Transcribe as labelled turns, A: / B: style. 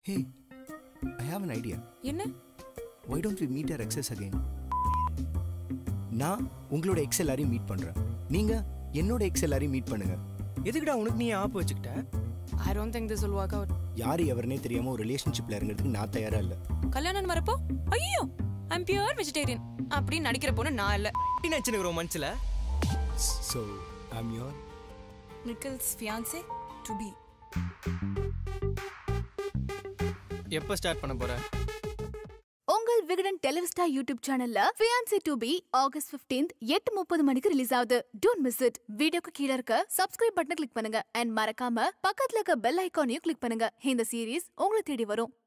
A: hey I have an idea
B: என்ன
A: why don't we meet our exes again நான் உங்களோட X எல்லாரையும் meet பண்றேன் நீங்க என்னோட எக்ஸ் எல்லாரையும் மீட் பண்ணுங்க
C: எதுக்குடா உனக்கு நீ ஆப் வச்சுக்கிட்ட
B: I don't think this will work out
A: யார் எவருனே தெரியாம ஒரு ரிலேஷன்ஷிப்ல இறங்குறதுக்கு நான் தயாரா இல்ல
B: கல்யாணம் வரப்போ ஐயோ ஐம் பியூர் வெஜிடேரியன் அப்படின்னு நடிக்கிற பொண்ணு நான் இல்ல
C: என்ன நினச்சினுக்குறோம் மனசில்
A: so I'm your
B: Nikhil's fiancee to be
C: எப்போ ஸ்டார்ட் பண்ண போற
D: உங்கள் விகடன் டெலிவிஸ்டா யூடியூப் சேனல்ல fiancee to be August 15th எட்டு முப்பது மணிக்கு ரிலீஸ் ஆகுது டோன்ட் மிஸ் இட் வீடியோக்கு கீழ இருக்க சப்ஸ்கிரைப் பட்டனை கிளிக் பண்ணுங்க அண்ட் மறக்காம பக்கத்துல இருக்க பெல் ஐகானையும் கிளிக் பண்ணுங்க இந்த சீரிஸ் உங்களை தேடி வரும்